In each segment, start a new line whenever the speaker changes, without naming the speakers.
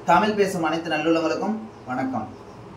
தமிழ் பேசும் அனைத்து நல்லுள்ளங்களுக்கும் வணக்கம்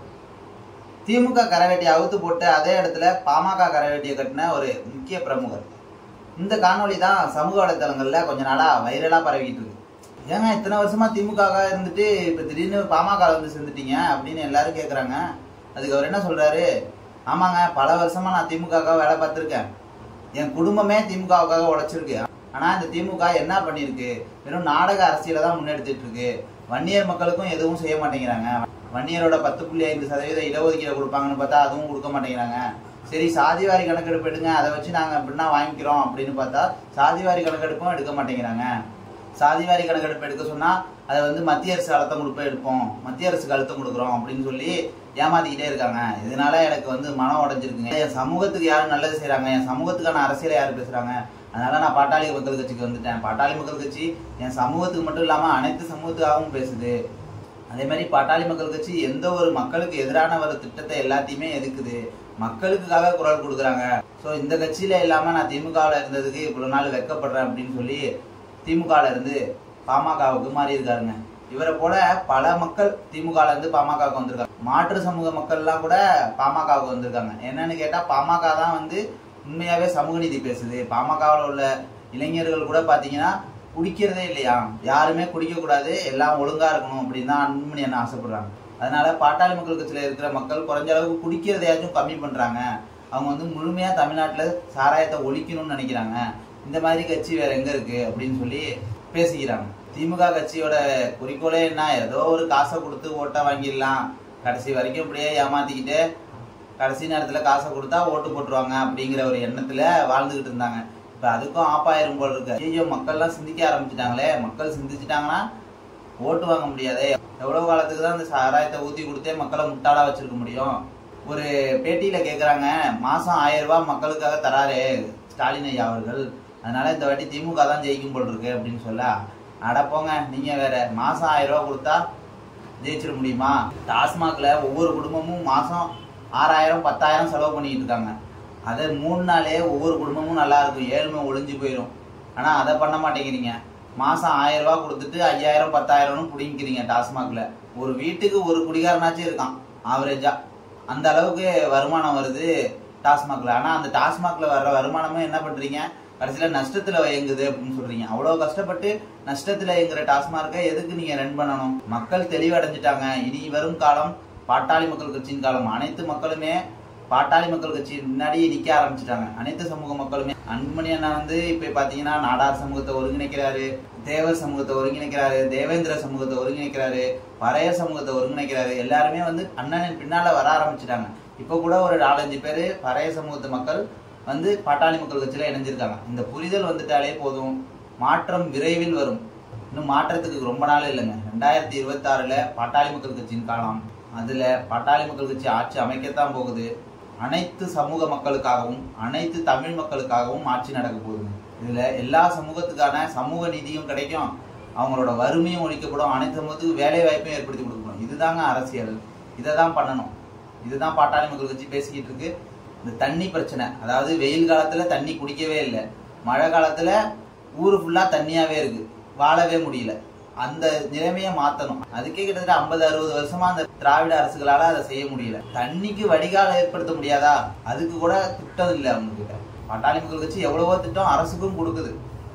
திமுக கரவேட்டியை அவுத்து போட்டு அதே இடத்துல பாமக கரவேட்டியை கட்டின ஒரு முக்கிய பிரமுகர் இந்த காணொளி தான் சமூக வலைத்தளங்கள்ல கொஞ்ச நாளா வைரலா பரவிக்கிட்டு இருக்கு ஏங்க இத்தனை வருஷமா திமுக இருந்துட்டு இப்ப திடீர்னு பாமக வந்து சேர்ந்துட்டீங்க அப்படின்னு எல்லாரும் கேக்குறாங்க அதுக்கு அவர் என்ன சொல்றாரு ஆமாங்க பல வருஷமா நான் திமுக வேலை பார்த்திருக்கேன் என் குடும்பமே திமுகவுக்காக உழைச்சிருக்கு ஆனா இந்த திமுக என்ன பண்ணிருக்கு வெறும் நாடக அரசியலை தான் முன்னெடுத்துட்டு இருக்கு வன்னியர் மக்களுக்கும் எதுவும் செய்ய மாட்டேங்கிறாங்க வன்னியரோட பத்து புள்ளி ஐந்து சதவீத இடஒதுக்கீடு கொடுப்பாங்கன்னு பார்த்தா அதுவும் கொடுக்க மாட்டேங்கிறாங்க சரி சாதிவாரி கணக்கெடுப்பு எடுங்க அதை வச்சு நாங்க எப்படின்னா வாங்கிக்கிறோம் அப்படின்னு பார்த்தா சாதிவாரி கணக்கெடுப்பும் எடுக்க மாட்டேங்கிறாங்க சாதிவாரி கணக்கெடுப்பு எடுக்க சொன்னா அதை வந்து மத்திய அரசு அழுத்தம் கொடுப்ப எடுப்போம் மத்திய அரசுக்கு அழுத்தம் கொடுக்குறோம் அப்படின்னு சொல்லி ஏமாத்திக்கிட்டே இருக்காங்க இதனால எனக்கு வந்து மனம் உடைஞ்சிருக்குங்க என் சமூகத்துக்கு யாரும் நல்லது செய்றாங்க என் சமூகத்துக்கான அரசியலை யார் பேசுறாங்க அதனால நான் பாட்டாளி மக்கள் கட்சிக்கு வந்துட்டேன் பாட்டாளி மக்கள் கட்சி என் சமூகத்துக்கு மட்டும் இல்லாம அனைத்து சமூகத்துக்காகவும் பேசுது அதே மாதிரி பாட்டாளி மக்கள் கட்சி எந்த ஒரு மக்களுக்கு எதிரான ஒரு திட்டத்தை எல்லாத்தையுமே எதுக்குது மக்களுக்காக குரல் கொடுக்குறாங்க ஸோ இந்த கட்சியில இல்லாம நான் திமுகவில் இருந்ததுக்கு இவ்வளவு நாள் வெக்கப்படுறேன் அப்படின்னு சொல்லி திமுகல இருந்து பாமகவுக்கு மாறி இருக்காருங்க இவரை போல பல மக்கள் திமுகல இருந்து பாமகவுக்கு வந்திருக்காங்க மாற்று சமூக மக்கள்லாம் கூட பாமகவுக்கு வந்திருக்காங்க என்னன்னு கேட்டா பாமக தான் வந்து உண்மையாவே சமூக நீதி பேசுது பாமகவில் உள்ள இளைஞர்கள் கூட பாத்தீங்கன்னா குடிக்கிறதே இல்லையா யாருமே குடிக்க கூடாது எல்லாம் ஒழுங்கா இருக்கணும் அப்படின்னு தான் அன்புமணி என்ன ஆசைப்படுறாங்க அதனால பாட்டாளி மக்கள் கட்சியில இருக்கிற மக்கள் குறைஞ்ச அளவுக்கு குடிக்கிறதையாச்சும் கம்மி பண்றாங்க அவங்க வந்து முழுமையா தமிழ்நாட்டுல சாராயத்தை ஒழிக்கணும்னு நினைக்கிறாங்க இந்த மாதிரி கட்சி வேற எங்க இருக்கு அப்படின்னு சொல்லி பேசிக்கிறாங்க திமுக கட்சியோட குறிக்கோளே என்ன ஏதோ ஒரு காசை கொடுத்து ஓட்டை வாங்கிடலாம் கடைசி வரைக்கும் இப்படியே ஏமாத்திக்கிட்டு கடைசி நேரத்துல காசை கொடுத்தா ஓட்டு போட்டுருவாங்க அப்படிங்கிற ஒரு எண்ணத்துல வாழ்ந்துகிட்டு இருந்தாங்க இப்ப அதுக்கும் ஆப்பாயிரும் போல் இருக்கு ஐயோ மக்கள்லாம் சிந்திக்க ஆரம்பிச்சிட்டாங்களே மக்கள் சிந்திச்சிட்டாங்கன்னா ஓட்டு வாங்க முடியாதே எவ்வளவு காலத்துக்கு தான் இந்த சாராயத்தை ஊத்தி கொடுத்தே மக்களை முட்டாளா வச்சிருக்க முடியும் ஒரு பேட்டியில கேக்குறாங்க மாசம் ஆயிரம் ரூபாய் மக்களுக்காக தராரு ஸ்டாலின் ஐயா அவர்கள் அதனால இந்த வாட்டி திமுக தான் ஜெயிக்கும் போல் இருக்கு அப்படின்னு சொல்ல அடப்போங்க நீங்க வேற மாசம் ஆயிரம் ரூபாய் கொடுத்தா ஜெயிச்சிட முடியுமா டாஸ்மாக்ல ஒவ்வொரு குடும்பமும் மாசம் ஆறாயிரம் பத்தாயிரம் செலவு பண்ணிட்டு இருக்காங்க அதை மூணு நாளே ஒவ்வொரு குடும்பமும் நல்லா இருக்கும் ஏழ்மை ஒளிஞ்சு போயிடும் ஆனா அதை பண்ண மாட்டேங்கிறீங்க மாசம் ஆயிரம் ரூபாய் கொடுத்துட்டு ஐயாயிரம் பத்தாயிரம்னு பிடிங்கிறீங்க டாஸ்மாக்ல ஒரு வீட்டுக்கு ஒரு குடிகாரனாச்சும் இருக்கான் ஆவரேஜா அந்த அளவுக்கு வருமானம் வருது டாஸ்மாக்ல ஆனா அந்த டாஸ்மாக்ல வர்ற வருமானமும் என்ன பண்றீங்க கடைசியில நஷ்டத்துல இயங்குது அப்படின்னு சொல்றீங்க அவ்வளவு கஷ்டப்பட்டு நஷ்டத்துல இயங்குற டாஸ்மார்க்கை எதுக்கு நீங்க ரன் பண்ணணும் மக்கள் தெளிவடைஞ்சிட்டாங்க இனி வரும் காலம் பாட்டாளி மக்கள் கட்சியின் காலம் அனைத்து மக்களுமே பாட்டாளி மக்கள் கட்சி முன்னாடியே நிக்க ஆரம்பிச்சிட்டாங்க அனைத்து சமூக மக்களுமே அன்புமணி அண்ணா வந்து இப்ப பாத்தீங்கன்னா நாடார் சமூகத்தை ஒருங்கிணைக்கிறாரு தேவர் சமூகத்தை ஒருங்கிணைக்கிறாரு தேவேந்திர சமூகத்தை ஒருங்கிணைக்கிறாரு பறையர் சமூகத்தை ஒருங்கிணைக்கிறாரு எல்லாருமே வந்து அண்ணனின் பின்னால வர ஆரம்பிச்சிட்டாங்க இப்ப கூட ஒரு நாலஞ்சு பேரு பறைய சமூகத்து மக்கள் வந்து பாட்டாளி மக்கள் கட்சியில இணைஞ்சிருக்காங்க இந்த புரிதல் வந்துட்டாலே போதும் மாற்றம் விரைவில் வரும் இன்னும் மாற்றத்துக்கு ரொம்ப நாள் இல்லைங்க ரெண்டாயிரத்தி இருபத்தி ஆறுல பாட்டாளி மக்கள் கட்சியின் காலம் அதுல பாட்டாளி மக்கள் கட்சி ஆட்சி அமைக்கத்தான் போகுது அனைத்து சமூக மக்களுக்காகவும் அனைத்து தமிழ் மக்களுக்காகவும் ஆட்சி நடக்க போகுதுங்க இதுல எல்லா சமூகத்துக்கான சமூக நீதியும் கிடைக்கும் அவங்களோட வறுமையும் ஒழிக்கப்படும் அனைத்து சமூகத்துக்கு வேலை வாய்ப்பையும் ஏற்படுத்தி கொடுக்கணும் இதுதாங்க அரசியல் இதை தான் பண்ணணும் இதுதான் பாட்டாளி மக்கள் கட்சி பேசிக்கிட்டு இருக்கு இந்த தண்ணி பிரச்சனை அதாவது வெயில் காலத்துல தண்ணி குடிக்கவே இல்லை மழை காலத்துல ஊரு ஃபுல்லா தண்ணியாவே இருக்கு வாழவே முடியல அந்த நிலைமையை மாத்தணும் அதுக்கே கிட்டத்தட்ட ஐம்பது அறுபது வருஷமா அந்த திராவிட அரசுகளால அதை செய்ய முடியல தண்ணிக்கு வடிகால் ஏற்படுத்த முடியாதா அதுக்கு கூட திட்டம் இல்லை அவங்க கிட்ட பாட்டாளி மக்கள் கட்சி எவ்வளவோ திட்டம் அரசுக்கும் கொடுக்குது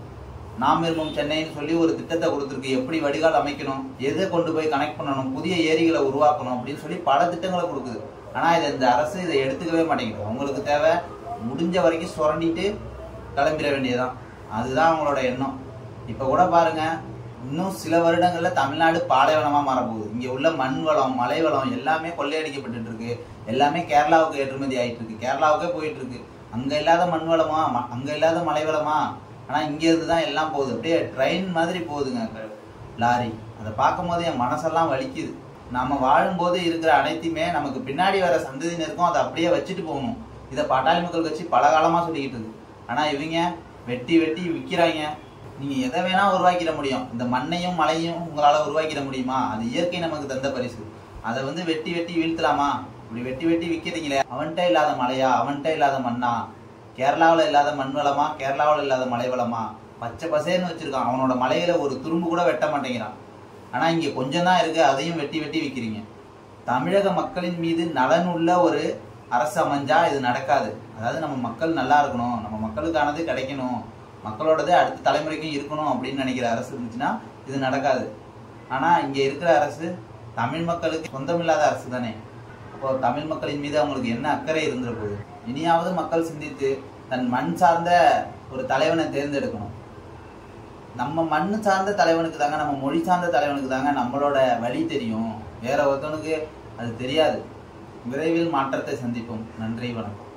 நாம் விரும்பும் சென்னைன்னு சொல்லி ஒரு திட்டத்தை கொடுத்துருக்கு எப்படி வடிகால் அமைக்கணும் எதை கொண்டு போய் கனெக்ட் பண்ணணும் புதிய ஏரிகளை உருவாக்கணும் அப்படின்னு சொல்லி பல திட்டங்களை கொடுக்குது ஆனா இதை இந்த அரசு இதை எடுத்துக்கவே மாட்டேங்குது அவங்களுக்கு தேவை முடிஞ்ச வரைக்கும் சுரண்டிட்டு கிளம்பிட வேண்டியதுதான் அதுதான் அவங்களோட எண்ணம் இப்ப கூட பாருங்க இன்னும் சில வருடங்கள்ல தமிழ்நாடு பாலைவனமா மாறப்போகுது இங்க உள்ள மண் வளம் மலை வளம் எல்லாமே கொள்ளையடிக்கப்பட்டு இருக்கு எல்லாமே கேரளாவுக்கு ஏற்றுமதி ஆயிட்டு இருக்கு கேரளாவுக்கே போயிட்டு இருக்கு அங்க இல்லாத மண் வளமா ம- அங்க இல்லாத மலை வளமா ஆனா இங்க இருந்து தான் எல்லாம் போகுது அப்படியே ட்ரெயின் மாதிரி போகுதுங்க க- லாரி அதை பார்க்கும் போது என் மனசெல்லாம் வலிக்குது நாம வாழும்போது இருக்கிற அனைத்தையுமே நமக்கு பின்னாடி வர சந்ததியினருக்கும் அதை அப்படியே வச்சுட்டு போகணும் இதை பாட்டாளி மக்கள் கட்சி பல காலமா சொல்லிக்கிட்டு இருக்கு ஆனா இவங்க வெட்டி வெட்டி விக்கிறாங்க நீங்க எதை வேணா உருவாக்கிட முடியும் இந்த மண்ணையும் மலையும் உங்களால உருவாக்கிட முடியுமா அது இயற்கை நமக்கு தந்த பரிசு அதை வந்து வெட்டி வெட்டி வீழ்த்தலாமா இப்படி வெட்டி வெட்டி விக்கிறீங்களே அவன்கிட்ட இல்லாத மலையா அவன்கிட்ட இல்லாத மண்ணா கேரளாவில் இல்லாத மண் வளமா கேரளாவில் இல்லாத மலை வளமா பச்சை பசேன்னு வச்சிருக்கான் அவனோட மலையில ஒரு துரும்பு கூட வெட்ட மாட்டேங்கிறான் ஆனா இங்க கொஞ்சம் தான் இருக்கு அதையும் வெட்டி வெட்டி விற்கிறீங்க தமிழக மக்களின் மீது நலன் உள்ள ஒரு அரசு அமைஞ்சா இது நடக்காது அதாவது நம்ம மக்கள் நல்லா இருக்கணும் நம்ம மக்களுக்கானது கிடைக்கணும் மக்களோடது அடுத்த தலைமுறைக்கும் இருக்கணும் அப்படின்னு நினைக்கிற அரசு இருந்துச்சுன்னா இது நடக்காது ஆனா இங்க இருக்கிற அரசு தமிழ் மக்களுக்கு சொந்தமில்லாத அரசு தானே அப்போ தமிழ் மக்களின் மீது அவங்களுக்கு என்ன அக்கறை இருந்துட போகுது இனியாவது மக்கள் சிந்தித்து தன் மண் சார்ந்த ஒரு தலைவனை தேர்ந்தெடுக்கணும் நம்ம மண் சார்ந்த தலைவனுக்கு தாங்க நம்ம மொழி சார்ந்த தலைவனுக்கு தாங்க நம்மளோட வழி தெரியும் வேற ஒருத்தவனுக்கு அது தெரியாது விரைவில் மாற்றத்தை சந்திப்போம் நன்றி வணக்கம்